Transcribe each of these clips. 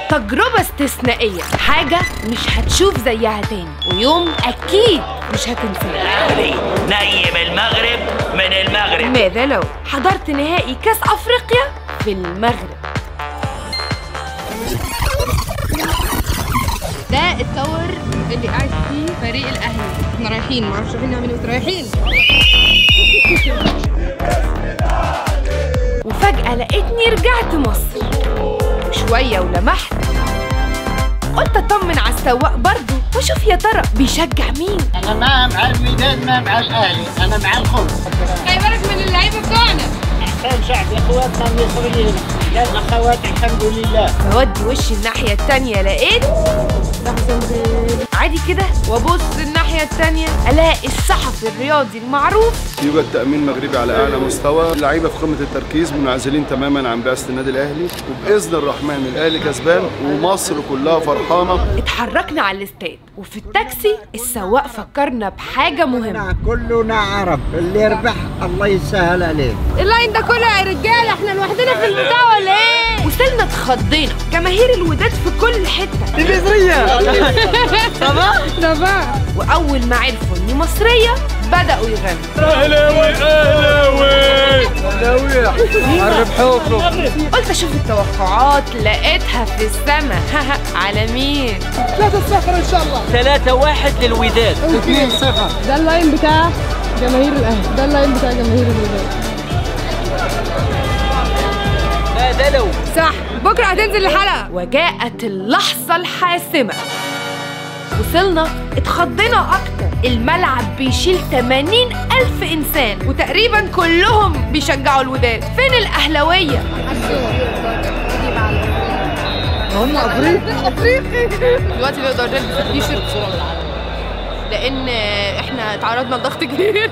تجربة استثنائية حاجة مش هتشوف زيها تاني ويوم أكيد مش هتنساه الأهلي نيم المغرب من المغرب ماذا لو حضرت نهائي كأس أفريقيا في المغرب ده التاور اللي قاعد فيه فريق الاهلي احنا رايحين معرفش رايحين نعمل ايه بس رايحين وفجأة لقيتني رجعت مصر وشوية ولمحت قلت أطمن على السواق برضه وأشوف يا ترى بيشجع مين انا ما مع الوداد ما مع الاهلي انا مع الخبز خلي بالك من اللعيبه بتوعنا احسن شعب اخواتنا المصريين يا الاخوات الحمد لله بودي وشي الناحية التانية لقيت عادي كده وابص الناحية التانية الاقي الصحفي الرياضي المعروف يوجد تأمين مغربي على أعلى مستوى اللعيبة في قمة التركيز منعزلين تماما عن بعثة النادي الأهلي وبإذن الرحمن الأهلي كسبان ومصر كلها فرحانة اتحركنا على الاستاد وفي التاكسي السواق فكرنا بحاجة مهمة كلنا عرب اللي يربح الله يسهل عليه اللاين ده كله يا رجاله احنا لوحدنا في البتاع ولا ايه وصلنا اتخضينا جماهير الوداد في كل حتة ده بقى وأول ما عرفوا إني مصرية بدأوا يغنوا قلت أشوف التوقعات لقيتها في السما على مين؟ ثلاثة واحد للوداد 2-0 ده اللاين بتاع جماهير الاهلي ده اللاين بتاع جماهير الوداد ماذا لو صح بكره هتنزل الحلقه وجاءت اللحظة الحاسمة وصلنا اتخضينا أكتر الملعب بيشيل 80 ألف إنسان وتقريبا كلهم بيشجعوا الوداد فين الأهلوية؟ هم افريقي افريقي دلوقتي نقدر نلبس التيشيرت لأن احنا اتعرضنا لضغط كبير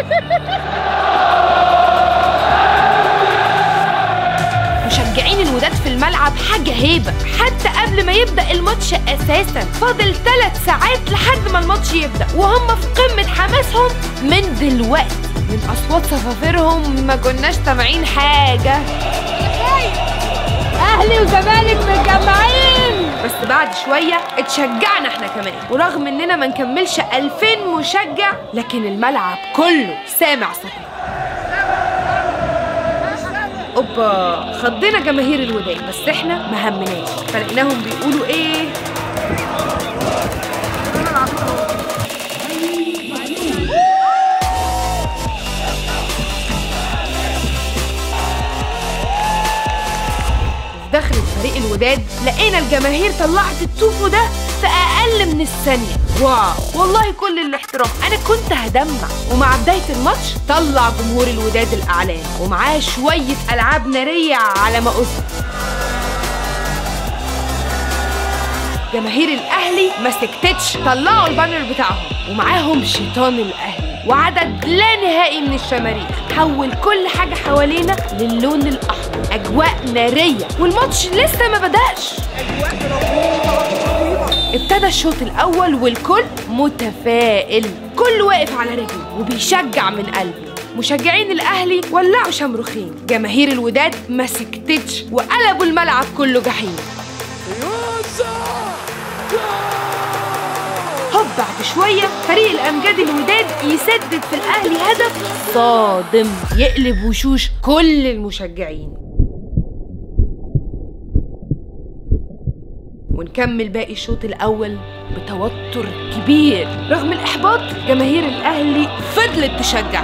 مشجعين الوداد في الملعب حاجة هيبة حتى قبل ما يبدأ الماتش أساسا فاضل ثلاث ساعات لحد ما الماتش يبدأ وهم في قمة حماسهم من دلوقتي من أصوات صفافيرهم ما كناش سامعين حاجة اهلي وزمالك متجمعين بس بعد شوية اتشجعنا احنا كمان ورغم اننا ما نكملش 2000 مشجع لكن الملعب كله سامع صوتنا اوبا خضينا جماهير الوداد بس احنا ما همناش فلقيناهم بيقولوا ايه في دخل فريق الوداد لقينا الجماهير طلعت التوفو ده في اقل من الثانيه واو والله كل الاحترام انا كنت هدمع ومع بدايه الماتش طلع جمهور الوداد الاعلام ومعاه شويه العاب ناريه على ما أذن جماهير الاهلي ما سكتتش طلعوا البانر بتاعهم ومعاهم شيطان الاهلي وعدد لا نهائي من الشماريخ حول كل حاجه حوالينا للون الاحمر اجواء ناريه والماتش لسه ما بداش ابتدى الشوط الاول والكل متفائل كل واقف على رجله وبيشجع من قلبه مشجعين الاهلي ولعوا شمروخين جماهير الوداد ما سكتتش وقلبوا الملعب كله جحيم هوب بعد شوية فريق الأمجاد الوداد يسدد في الأهلي هدف صادم يقلب وشوش كل المشجعين ونكمل باقي الشوط الأول بتوتر كبير رغم الإحباط جماهير الأهلي فضلت تشجع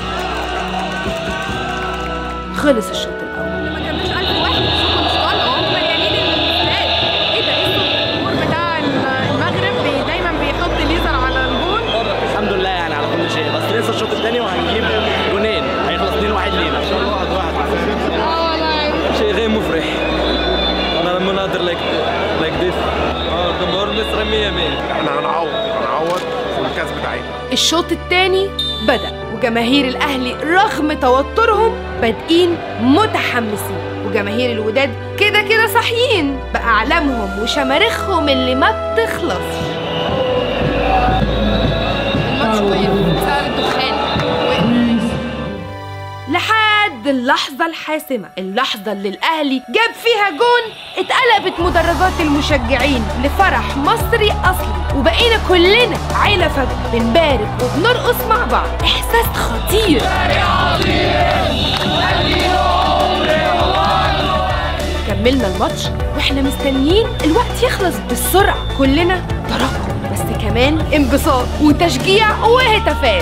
خلص الشوط الأول ما كناش 1000 واحد صوتهم مش طالع هم مليانين الاستاد ايه ده ايه الجمهور بتاع المغرب بي دايما بيحط ليزر على الجول الحمد لله يعني على كل شيء بس لسه الشوط الثاني وهنجيب جونين هيخلص 2 1 لينا واحد واحد اه والله شيء غير مفرح انا لما نقدر لايك لايك ذيس اه جمهور مصر 100 100 احنا هنعوض هنعوض والكاس بتاعتنا الشوط الثاني بدأ وجماهير الأهلي رغم توترهم بادئين متحمسين وجماهير الوداد كده كده صاحيين بأعلامهم وشماريخهم اللي ما بتخلصش الماتش وقف بسبب الدخان وقف لحد اللحظة الحاسمة اللحظة اللي الأهلي جاب فيها جون اتقلبت مدرجات المشجعين لفرح مصري اصلي وبقينا كلنا عيله فجأة بنبارك وبنرقص مع بعض احساس خطير كملنا الماتش واحنا مستنيين الوقت يخلص بالسرعه كلنا ترقب بس كمان انبساط وتشجيع وهتافات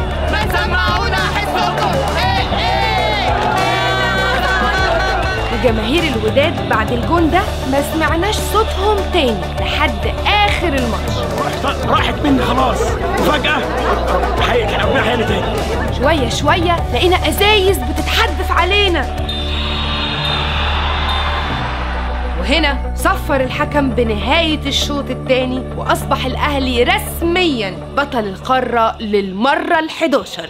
وجماهير الوداد بعد الجون ده ما سمعناش صوتهم تاني لحد اخر الماتش راحت مني خلاص وفجأة حقيقة ربنا حياني تاني شويه شويه لقينا ازايز بتتحدف علينا وهنا صفر الحكم بنهاية الشوط الثاني وأصبح الأهلي رسميا بطل القارة للمرة الحداشر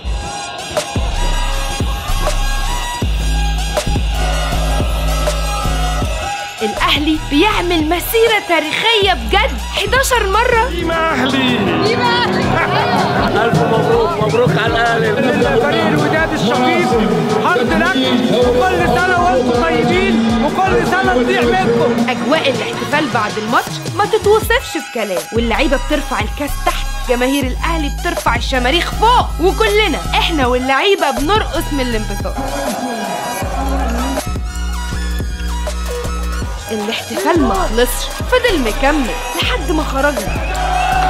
الأهلي بيعمل مسيرة تاريخية بجد 11 مرة ديما أهلي ألف مبروك مبروك على الأهلي فريق الوداد الشقيق حرب لك وكل سنة وانتم طيبين وكل سنة تضيع منكم أجواء الاحتفال بعد الماتش ما تتوصفش في كلام واللعيبة بترفع الكاس تحت جماهير الأهلي بترفع الشماريخ فوق وكلنا احنا واللعيبة بنرقص من الانبساط الاحتفال ما خلصش فضل مكمل لحد ما خرجنا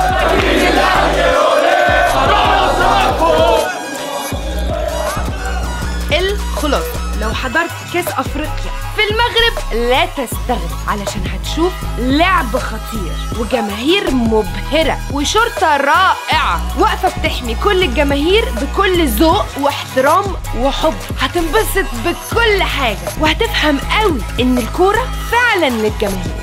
الخلاصة لو حضرت كاس افريقيا في المغرب لا تستغرب علشان هتشوف لعب خطير وجماهير مبهرة وشرطة رائعة واقفة بتحمي كل الجماهير بكل ذوق واحترام وحب هتنبسط بكل حاجة وهتفهم قوي ان الكورة فعلا للجماهير